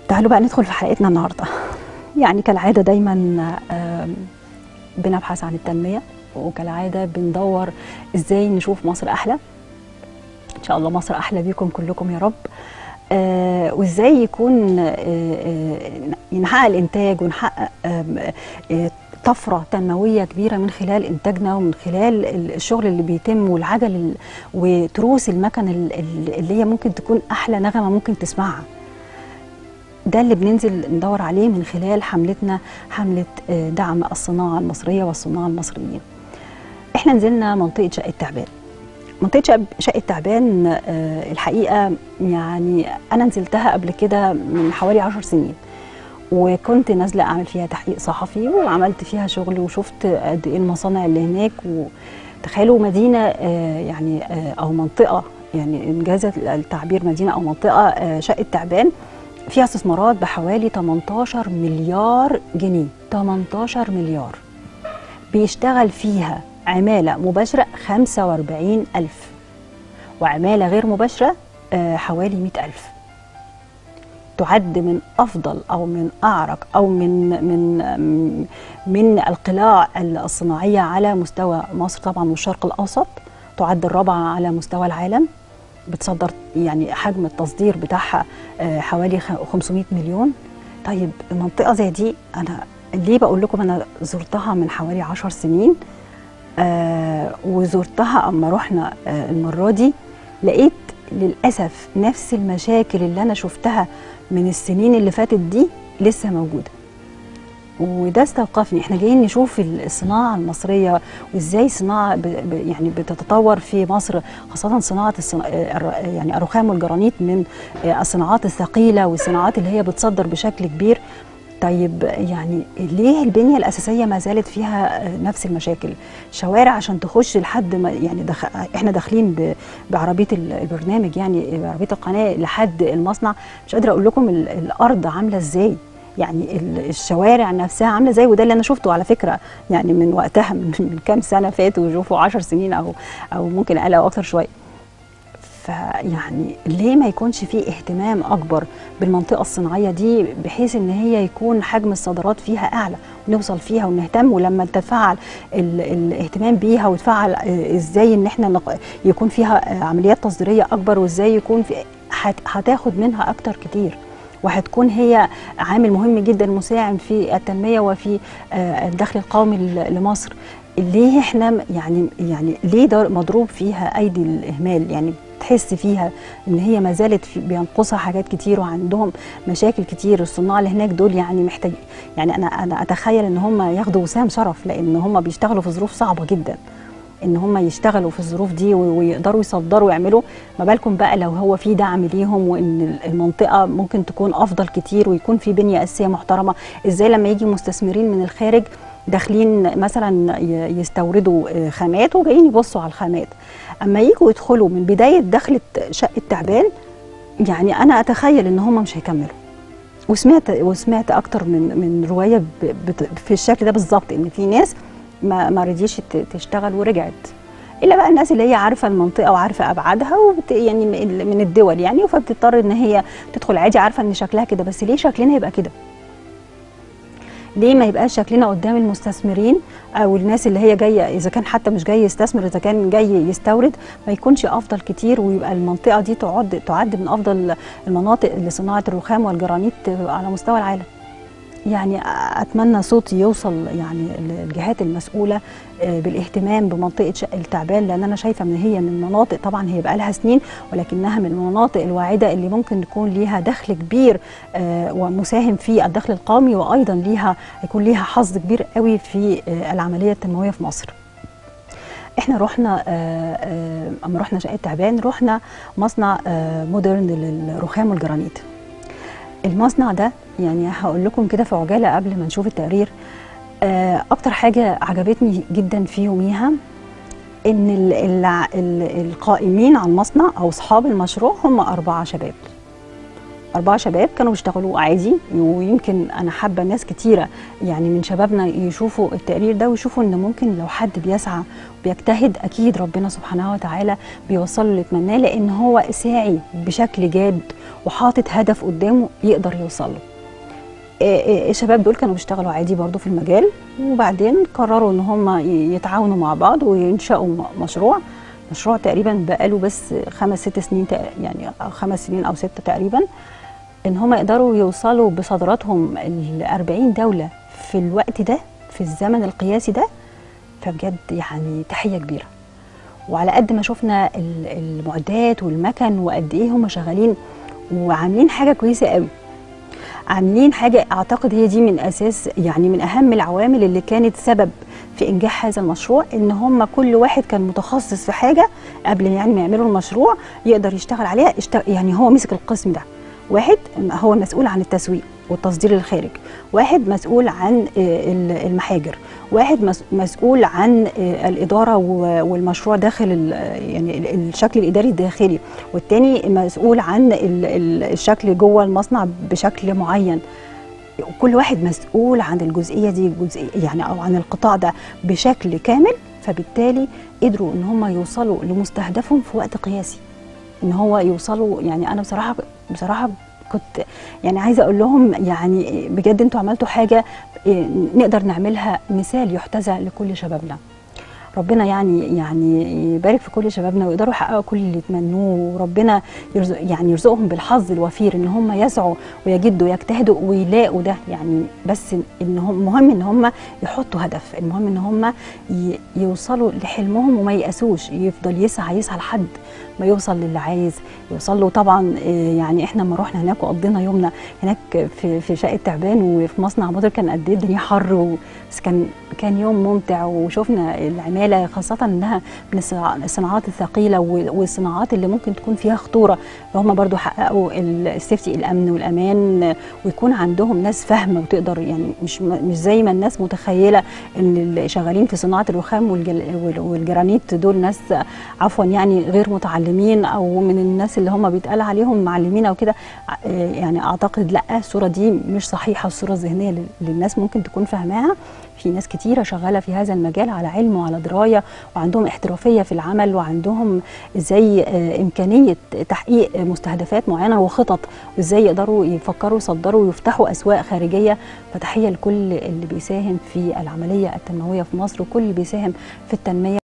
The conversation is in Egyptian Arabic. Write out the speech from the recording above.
تعالوا بقى ندخل في حلقتنا النهارده يعني كالعاده دايما آم، بنبحث عن التنميه وكالعاده بندور ازاي نشوف مصر احلى ان شاء الله مصر احلى بيكم كلكم يا رب آه وازاي يكون آه آه نحقق الانتاج ونحقق آم، آه طفره تنمويه كبيره من خلال انتاجنا ومن خلال الشغل اللي بيتم والعجل ال- وتروس المكن ال- ال- اللي هي ممكن تكون احلى نغمه ممكن تسمعها ده اللي بننزل ندور عليه من خلال حملتنا حمله آه، دعم الصناعه المصريه والصناع المصريين احنا نزلنا منطقه شقه تعبان منطقه شقه شقه تعبان آه، الحقيقه يعني انا نزلتها قبل كده من حوالي عشر سنين وكنت نازله اعمل فيها تحقيق صحفي وعملت فيها شغل وشفت قد ايه المصانع اللي هناك وتخيلوا مدينه آه، يعني آه، او منطقه يعني انجاز التعبير مدينه او منطقه آه، شقه تعبان فيها استثمارات بحوالي 18 مليار جنيه 18 مليار بيشتغل فيها عمالة مباشرة 45 ألف وعمالة غير مباشرة آه، حوالي 100 ألف تعد من أفضل أو من أعرق أو من من من القلاع الصناعية على مستوى مصر طبعا والشرق الأوسط تعد الرابعة على مستوى العالم بتصدر يعني حجم التصدير بتاعها آه، حوالي خ- 500 مليون طيب منطقة زي دي أنا ليه بقول لكم أنا زرتها من حوالي 10 سنين آه وزرتها أما رحنا آه المرة دي لقيت للأسف نفس المشاكل اللي أنا شفتها من السنين اللي فاتت دي لسه موجودة وده استوقفني احنا جايين نشوف الصناعه المصريه وازاي الصناعه ب ب يعني بتتطور في مصر خاصه صناعه الصنا... الر- يعني الرخام والجرانيت من الصناعات الثقيله والصناعات اللي هي بتصدر بشكل كبير طيب يعني ليه البنيه الاساسيه ما زالت فيها نفس المشاكل شوارع عشان تخش لحد ما يعني دخ... احنا داخلين ب... بعربيه ال- البرنامج يعني بعربيه القناه لحد المصنع مش قادره اقول لكم ال... الارض عامله ازاي يعني ال- الشوارع نفسها عامله زي وده اللي انا شفته على فكره يعني من وقتها من, من كام سنه فاتوا شوفوا 10 سنين او او ممكن اقل او اكتر شويه فيعني ليه ما يكونش في اهتمام اكبر بالمنطقه الصناعيه دي بحيث ان هي يكون حجم الصادرات فيها اعلى ونوصل فيها ونهتم ولما تتفعل ال- الاهتمام بيها وتفعل آه، ازاي ان احنا نق- يكون فيها آه، عمليات تصديريه اكبر وازاي يكون في هت- هتاخد منها اكتر كتير وهتكون هي عامل مهم جدا مساهم في التنميه وفي آه، الدخل القومي ل- لمصر ليه احنا م- يعني يعني ليه ده مضروب فيها ايدي الاهمال يعني تحس فيها ان هي ما زالت في بينقصها حاجات كتير وعندهم مشاكل كتير الصناع اللي هناك دول يعني محتاج يعني انا انا اتخيل ان هم ياخدوا وسام شرف لان هم بيشتغلوا في ظروف صعبه جدا ان هم يشتغلوا في الظروف دي و- ويقدروا يصدروا ويعملوا ما بالكم بقى لو هو في دعم ليهم وان المنطقه ممكن تكون افضل كتير ويكون في بنيه اساسيه محترمه ازاي لما يجي مستثمرين من الخارج داخلين مثلا ي- يستوردوا آه، خامات وجايين يبصوا على الخامات اما يجوا يدخلوا من بدايه دخلة شقه تعبان يعني انا اتخيل ان هم مش هيكملوا وسمعت وسمعت اكتر من من روايه ب- بت- في الشكل ده بالظبط ان في ناس ما ما رضيش ت- تشتغل ورجعت الا بقى الناس اللي هي عارفه المنطقه وعارفه ابعادها وبت يعني من من الدول يعني فبتضطر ان هي تدخل عادي عارفه ان شكلها كده بس ليه شكلنا يبقى كده ليه ما يبقاش شكلنا قدام المستثمرين او الناس اللي هي جايه اذا كان حتى مش جاي يستثمر اذا كان جاي يستورد ما يكونش افضل كتير ويبقى المنطقه دي تعد تعد من افضل المناطق لصناعه الرخام والجرانيت على مستوى العالم يعني اتمنى صوتي يوصل يعني للجهات المسؤوله آه، بالاهتمام بمنطقه شق التعبان لان انا شايفه ان هي من المناطق طبعا هي بقى لها سنين ولكنها من المناطق الواعده اللي ممكن يكون ليها دخل كبير آه، ومساهم في الدخل القومي وايضا ليها يكون ليها حظ كبير قوي في آه، العمليه التنمويه في مصر. احنا رحنا آه، آه، اما رحنا شقه تعبان رحنا مصنع آه، مودرن للرخام والجرانيت. المصنع ده يعني هقول لكم كده في عجاله قبل ما نشوف التقرير آه، اكتر حاجه عجبتني جدا في يوميها ان ال ال ال القائمين على المصنع او اصحاب المشروع هم اربعه شباب أربعة شباب كانوا بيشتغلوا عادي ويمكن أنا حابة ناس كتيرة يعني من شبابنا يشوفوا التقرير ده ويشوفوا إن ممكن لو حد بيسعى وبيجتهد أكيد ربنا سبحانه وتعالى بيوصل له اللي يتمناه لأن هو ساعي بشكل جاد وحاطط هدف قدامه يقدر يوصل له. الشباب دول كانوا بيشتغلوا عادي برضو في المجال وبعدين قرروا ان هم يتعاونوا مع بعض وينشأوا مشروع مشروع تقريبا بقاله بس خمس ست سنين يعني خمس سنين او ستة تقريبا ان هم يقدروا يوصلوا بصادراتهم ل 40 دولة في الوقت ده في الزمن القياسي ده فبجد يعني تحية كبيرة وعلى قد ما شفنا المعدات والمكن وقد ايه هم شغالين وعاملين حاجة كويسة قوي عاملين حاجه اعتقد هي دي من اساس يعني من اهم العوامل اللي كانت سبب في انجاح هذا المشروع ان هم كل واحد كان متخصص في حاجه قبل يعني ما يعملوا المشروع يقدر يشتغل عليها اشتغل يعني هو مسك القسم ده واحد هو المسؤول عن التسويق والتصدير للخارج واحد مسؤول عن المحاجر واحد مسؤول عن الاداره والمشروع داخل يعني الشكل الاداري الداخلي والتاني مسؤول عن الشكل جوه المصنع بشكل معين كل واحد مسؤول عن الجزئيه دي جزئية يعني او عن القطاع ده بشكل كامل فبالتالي قدروا ان هم يوصلوا لمستهدفهم في وقت قياسي ان هو يوصلوا يعني انا بصراحه بصراحه كنت يعني عايزه اقول لهم يعني بجد انتوا عملتوا حاجه نقدر نعملها مثال يحتذى لكل شبابنا ربنا يعني يعني يبارك في كل شبابنا ويقدروا يحققوا كل اللي يتمنوه وربنا يرزق يعني يرزقهم بالحظ الوفير ان هم يسعوا ويجدوا ويجتهدوا ويلاقوا ده يعني بس ان هم مهم ان هم يحطوا هدف المهم ان هم يوصلوا لحلمهم وما ييأسوش يفضل يسعى يسعى لحد ما يوصل للي عايز يوصل له طبعا يعني احنا لما رحنا هناك وقضينا يومنا هناك في في شقه تعبان وفي مصنع مودر كان قد ايه الدنيا حر بس كان كان يوم ممتع وشفنا العماله خاصه انها من الصناعات الثقيله والصناعات اللي ممكن تكون فيها خطوره فهم برضو حققوا السيفتي الامن والامان ويكون عندهم ناس فاهمه وتقدر يعني مش مش زي ما الناس متخيله ان اللي شغالين في صناعه الرخام والجرانيت دول ناس عفوا يعني غير متعلمين او من الناس اللي هم بيتقال عليهم معلمين او كده يعني اعتقد لا الصوره دي مش صحيحه الصوره الذهنيه اللي الناس ممكن تكون فاهماها في ناس كتيره شغاله في هذا المجال على علم وعلى درايه وعندهم احترافيه في العمل وعندهم ازاي امكانيه تحقيق مستهدفات معينه وخطط وازاي يقدروا يفكروا يصدروا ويفتحوا اسواق خارجيه فتحيه لكل اللي بيساهم في العمليه التنمويه في مصر وكل اللي بيساهم في التنميه